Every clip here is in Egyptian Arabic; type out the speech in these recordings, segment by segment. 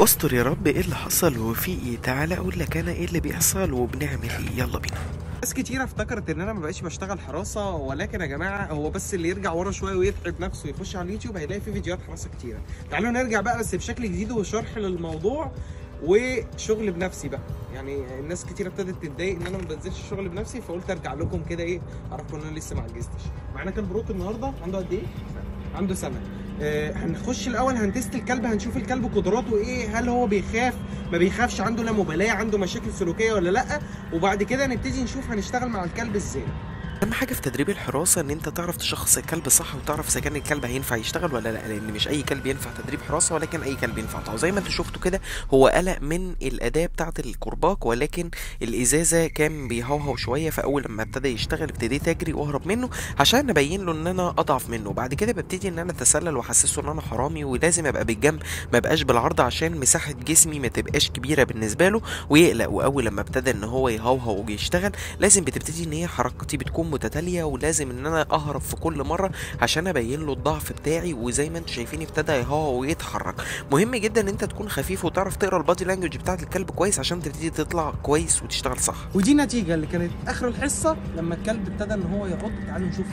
استر يا رب ايه اللي حصل وفي ايه تعالى اقول لك انا ايه اللي بيحصل وبنعمل ايه يلا بينا ناس كتيرة افتكرت ان انا ما بقيتش بشتغل حراسة ولكن يا جماعة هو بس اللي يرجع ورا شوية ويتعب نفسه يخش على اليوتيوب هيلاقي فيه فيديوهات حراسة كتيرة تعالوا نرجع بقى بس بشكل جديد وشرح للموضوع وشغل بنفسي بقى يعني الناس كتير ابتدت تتضايق ان انا ما بنزلش الشغل بنفسي فقلت ارجع لكم كده ايه اعرفكم ان انا لسه ما عجزتش معانا كلب بروك النهارده عنده قد ايه؟ عنده سنه آه هنخش الاول هنتست الكلب هنشوف الكلب قدراته ايه هل هو بيخاف ما بيخافش عنده لا مبالاه عنده مشاكل سلوكيه ولا لا وبعد كده نبتدي نشوف هنشتغل مع الكلب ازاي اهم حاجه في تدريب الحراسه ان انت تعرف تشخص الكلب صح وتعرف اذا كان الكلب هينفع يشتغل ولا لا لان مش اي كلب ينفع تدريب حراسه ولكن اي كلب ينفع طبعا زي ما انتوا شفتوا كده هو قلق من الاداه بتاعه الكرباج ولكن الازازه كان بيهوهو شويه فاول لما ابتدى يشتغل ابتديت اجري واهرب منه عشان ابين له ان انا اضعف منه بعد كده ببتدي ان انا اتسلل واحسسه ان انا حرامي ولازم ابقى بالجنب ما بقاش بالعرض عشان مساحه جسمي ما تبقاش كبيره بالنسبه له ويقلق واول لما ابتدى ان هو يهوهو ويشتغل لازم بتبتدي ان هي حركتي بتكون متتاليه ولازم ان انا اهرب في كل مره عشان ابين له الضعف بتاعي وزي ما انتم شايفين ابتدى يهوهو ويتحرك مهم جدا ان انت تكون خفيف وتعرف تقرا البادي لانجوج بتاعت الكلب كويس عشان تبتدي تطلع كويس وتشتغل صح ودي النتيجه اللي كانت اخر الحصه لما الكلب ابتدى ان هو يعض تعالوا نشوف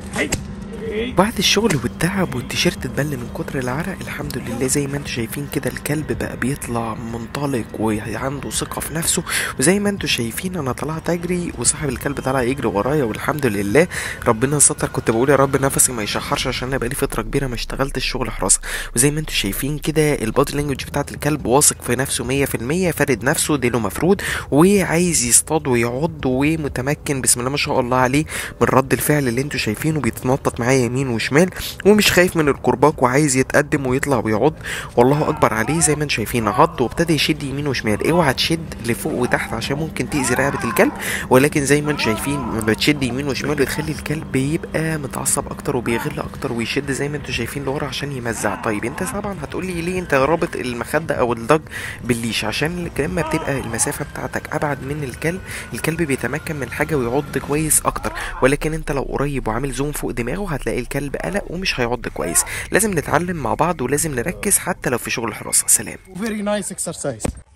بعد الشغل والتعب والتيشيرت اتبل من كتر العرق الحمد لله زي ما انتم شايفين كده الكلب بقى بيطلع منطلق وعنده ثقة في نفسه وزي ما انتم شايفين انا طلعت اجري وصاحب الكلب طلع يجري ورايا والحمد لله ربنا ستر كنت بقول يا رب نفسي ما يشحرش عشان انا بقالي فترة كبيرة ما اشتغلتش شغل حراسة وزي ما انتم شايفين كده البادي لانجوج بتاعت الكلب واثق في نفسه 100% فارد نفسه ديله مفرود وعايز يصطاد ويعض ومتمكن بسم الله ما شاء الله عليه من رد الفعل اللي انتم شايفينه بيتنطط معايا يمين وشمال ومش خايف من الكرباج وعايز يتقدم ويطلع ويعض والله اكبر عليه زي ما انتم شايفين عض وابتدى يشد يمين وشمال اوعى تشد لفوق وتحت عشان ممكن تاذي رقبه الكلب ولكن زي ما انتم شايفين لما بتشد يمين وشمال بتخلي الكلب يبقى متعصب اكتر وبيغل اكتر ويشد زي ما انتم شايفين لورا عشان يمزع طيب انت طبعا هتقولي ليه انت رابط المخده او الضج بالليش عشان لما بتبقى المسافه بتاعتك ابعد من الكلب الكلب بيتمكن من حاجه ويعض كويس اكتر ولكن انت لو قريب وعامل زوم فوق دماغه هتلاقي الكلب قلق ومش هيعض كويس لازم نتعلم مع بعض ولازم نركز حتى لو في شغل الحراسه سلام Very nice exercise.